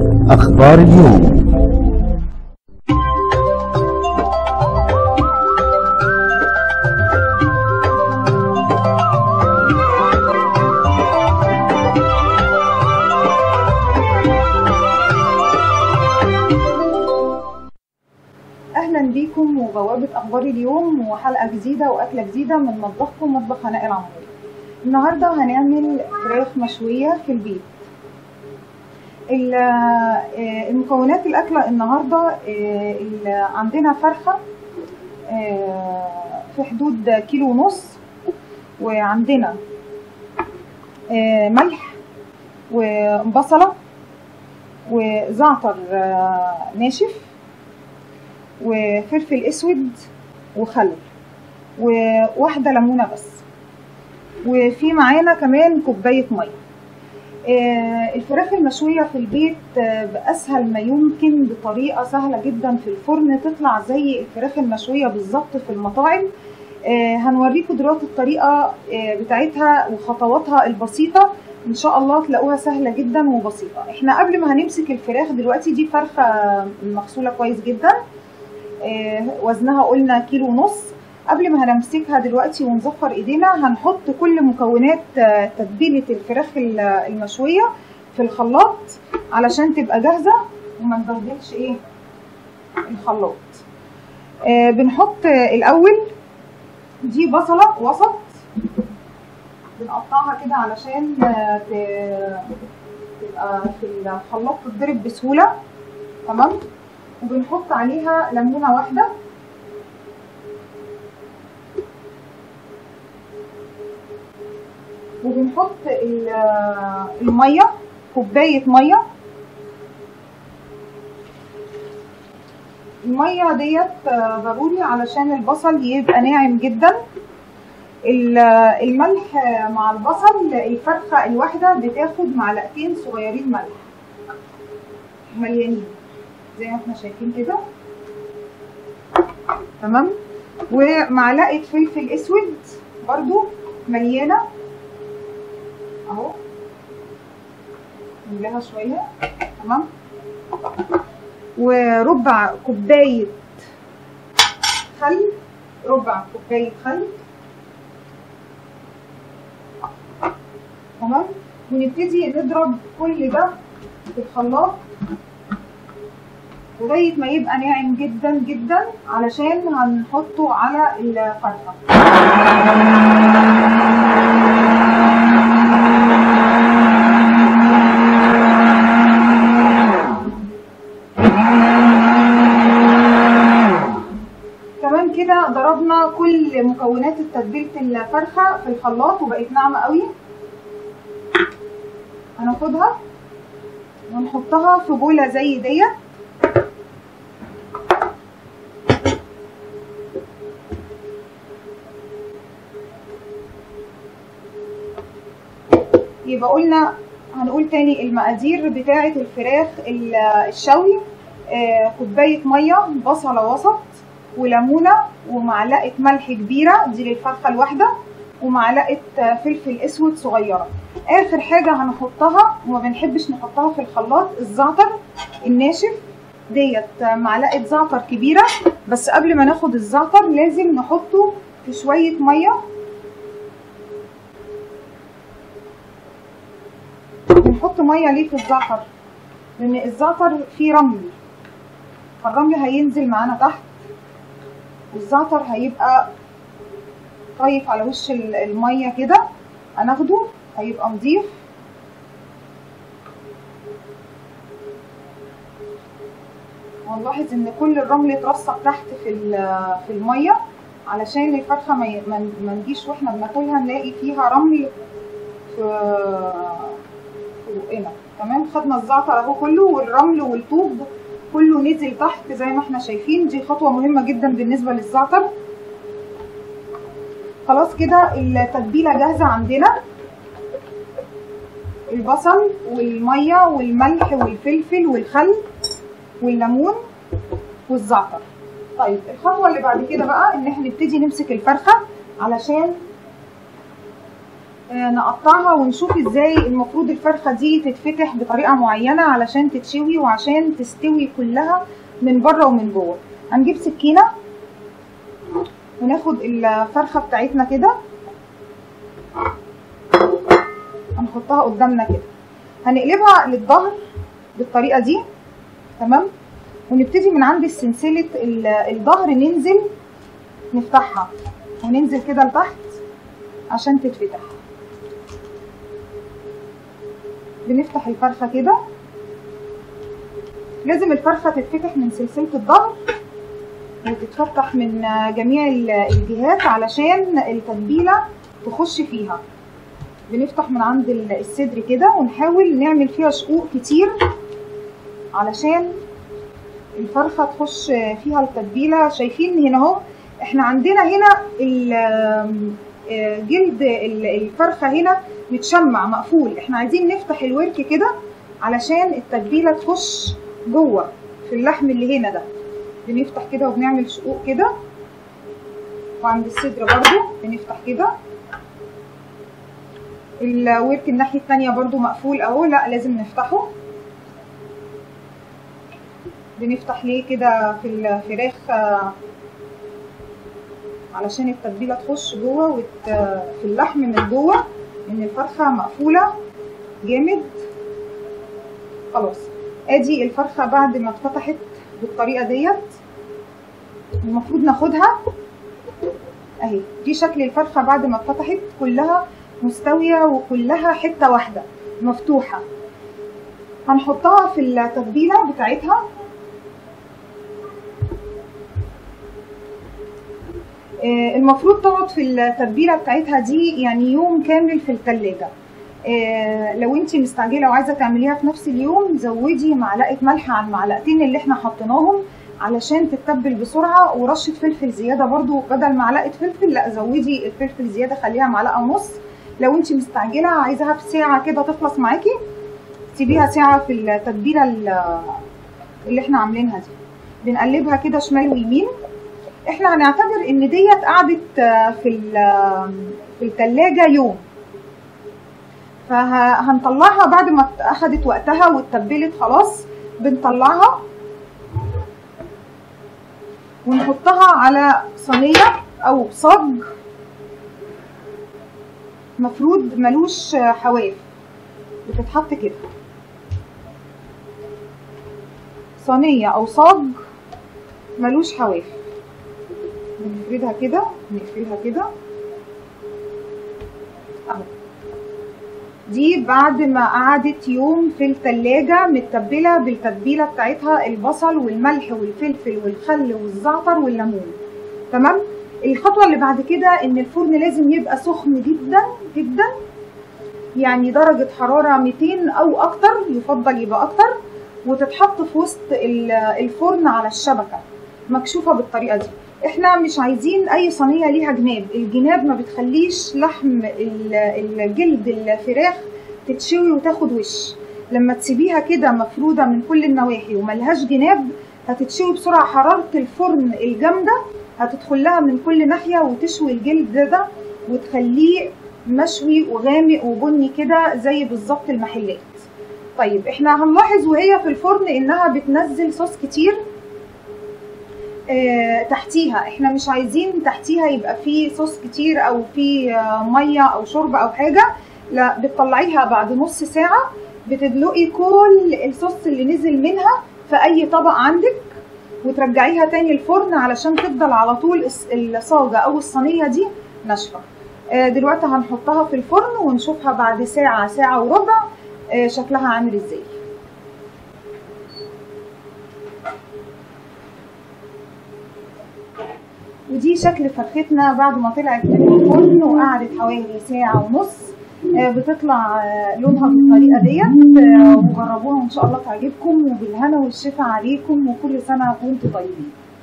أخبار اليوم اهلا بيكم وبوابه اخبار اليوم وحلقه جديده واكله جديده من مطبخكم مطبخ هناء العمري النهارده هنعمل فراخ مشويه في البيت ال- آه، المكونات الاكله النهارده آه، ال- عندنا فرخه آه، في حدود كيلو ونص وعندنا آه، ملح وبصله وزعتر آه، ناشف وفلفل اسود وخل وواحده ليمونه بس وفي معانا كمان كوبايه ميه آه، الفراخ المشويه في البيت آه، باسهل ما يمكن بطريقه سهله جدا في الفرن تطلع زي الفراخ المشويه بالظبط في المطاعم آه، هنوريكم دلوقتي الطريقه آه، بتاعتها وخطواتها البسيطه ان شاء الله تلاقوها سهله جدا وبسيطه احنا قبل ما هنمسك الفراخ دلوقتي دي فرخه مغسوله كويس جدا آه، وزنها قلنا كيلو ونص قبل ما هنمسكها دلوقتي ونزفر ايدينا هنحط كل مكونات آه، تتبيله الفراخ ال- المشويه في الخلاط علشان تبقى جاهزه وما نبهدلش ايه الخلاط آه، بنحط آه، الاول دي بصله وسط بنقطعها كده علشان آه، ت- تبقى في الخلاط تتضرب بسهوله تمام وبنحط عليها ليمونه واحده وبنحط ال- الميه كوبايه ميه الميه ديت آه، ضروري علشان البصل يبقى ناعم جدا ال- الملح آه، مع البصل الفرخه الواحده بتاخد معلقتين صغيرين ملح مليانين زي ما احنا شايفين كده تمام ومعلقه فلفل اسود برضو مليانه اهو نملاها شويه تمام وربع كوبايه خل ربع كوبايه خل تمام ونبتدي نضرب كل ده في الخلاط لغايه ما يبقى ناعم جدا جدا علشان هنحطه على الفرخه كمان كده ضربنا كل مكونات تتبيله الفرخه في الخلاط وبقت ناعمه قوي هناخدها ونحطها في بوله زي ديت يبقى قلنا هنقول تاني المقادير بتاعة الفراخ ال- الشوي آه، كوباية مية بصلة وسط وليمونة ومعلقة ملح كبيرة دي للفرخة الواحدة ومعلقة آه، فلفل اسود صغيرة اخر حاجة هنحطها وما بنحبش نحطها في الخلاط الزعتر الناشف ديت آه، معلقة زعتر كبيرة بس قبل ما ناخد الزعتر لازم نحطه في شوية مية بنحط ميه ليه في الزعتر لان الزعتر فيه رمل فالرمل هينزل معانا تحت والزعتر هيبقى طايف على وش ال- الميه كده هناخده هيبقى نضيف ونلاحظ ان كل الرمل اترسب تحت في ال- في الميه علشان الفرخه ما ي- ما ما نجيش واحنا بناكلها نلاقي فيها رمل في في بقنا تمام خدنا الزعتر اهو كله والرمل والطوب كله نزل تحت زي ما احنا شايفين دي خطوه مهمه جدا بالنسبه للزعتر خلاص كده التتبيله جاهزه عندنا البصل والميه والملح والفلفل والخل والليمون والزعتر طيب الخطوه اللي بعد كده بقى ان احنا نبتدي نمسك الفرخه علشان آه، نقطعها ونشوف ازاي المفروض الفرخة دي تتفتح بطريقة معينة علشان تتشوي وعشان تستوي كلها من بره ومن جوه هنجيب سكينة وناخد الفرخة بتاعتنا كده هنحطها قدامنا كده هنقلبها للظهر بالطريقة دي تمام ونبتدي من عند سلسلة ال- الظهر ننزل نفتحها وننزل كده لتحت عشان تتفتح بنفتح الفرخة كده لازم الفرخة تتفتح من سلسلة الظهر وتتفتح من جميع ال- الجهات علشان التتبيلة تخش فيها بنفتح من عند ال- الصدر كده ونحاول نعمل فيها شقوق كتير علشان الفرخة تخش فيها التتبيلة شايفين هنا اهو احنا عندنا هنا ال- آه، جلد ال- الفرخة هنا متشمع مقفول احنا عايزين نفتح الورك كده علشان التتبيلة تخش جوه في اللحم اللي هنا ده بنفتح كده وبنعمل شقوق كده وعند الصدر برضو بنفتح كده الورك الناحية التانية برضو مقفول اهو لا لازم نفتحه بنفتح ليه كده في الفراخ آه، علشان التتبيلة تخش جوه وت... في اللحم من جوه ان الفرخة مقفولة جامد خلاص ادي الفرخة بعد ما اتفتحت بالطريقة ديت المفروض ناخدها اهي دي شكل الفرخة بعد ما اتفتحت كلها مستوية وكلها حتة واحدة مفتوحة هنحطها في التتبيلة بتاعتها آه، المفروض تقعد في التتبيله بتاعتها دي يعني يوم كامل في التلاجة آه، لو انت مستعجله وعايزه تعمليها في نفس اليوم زودي معلقه ملح على المعلقتين اللي احنا حطيناهم علشان تتبل بسرعه ورشه فلفل زياده برضو بدل معلقه فلفل لا زودي الفلفل زياده خليها معلقه ونص لو انت مستعجله عايزاها في ساعه كده تخلص معاكي سيبيها ساعه في التتبيله ال- اللي احنا عاملينها دي بنقلبها كده شمال ويمين احنا هنعتبر ان ديت قعدت آه، في ال- في التلاجة يوم فهنطلعها بعد ما اخدت وقتها واتبلت خلاص بنطلعها ونحطها على صينية او صاج مفروض ملوش حواف بتتحط كده صينية او صاج ملوش حواف بنفردها كده نقفلها كده اهو دي بعد ما قعدت يوم في التلاجة متبلة بالتتبيلة بتاعتها البصل والملح والفلفل والخل والزعتر والليمون تمام الخطوة اللي بعد كده ان الفرن لازم يبقى سخن جدا جدا يعني درجة حرارة 200 او اكتر يفضل يبقى اكتر وتتحط في وسط ال- الفرن على الشبكة مكشوفة بالطريقة دي احنا مش عايزين اي صينيه ليها جناب الجناب ما بتخليش لحم ال- الجلد الفراخ تتشوي وتاخد وش لما تسيبيها كده مفروده من كل النواحي وملهاش جناب هتتشوي بسرعه حراره الفرن الجامده هتدخل لها من كل ناحيه وتشوي الجلد ده وتخليه مشوي وغامق وبني كده زي بالظبط المحلات طيب احنا هنلاحظ وهي في الفرن انها بتنزل صوص كتير آه، تحتيها احنا مش عايزين تحتيها يبقى فيه صوص كتير او فيه آه، ميه او شوربه او حاجه لا بتطلعيها بعد نص ساعه بتدلقي كل الصوص اللي نزل منها في اي طبق عندك وترجعيها تاني الفرن علشان تفضل على طول الس- الصاجه او الصينيه دي ناشفه آه، دلوقتي هنحطها في الفرن ونشوفها بعد ساعه ساعه وربع آه، شكلها عامل ازاي ودي شكل فرختنا بعد ما طلعت من الفرن وقعدت حوالي ساعة ونص آه، بتطلع آه، لونها بالطريقة ديت آه، وجربوها وإن شاء الله تعجبكم وبالهنا والشفا عليكم وكل سنة وانتم طيبين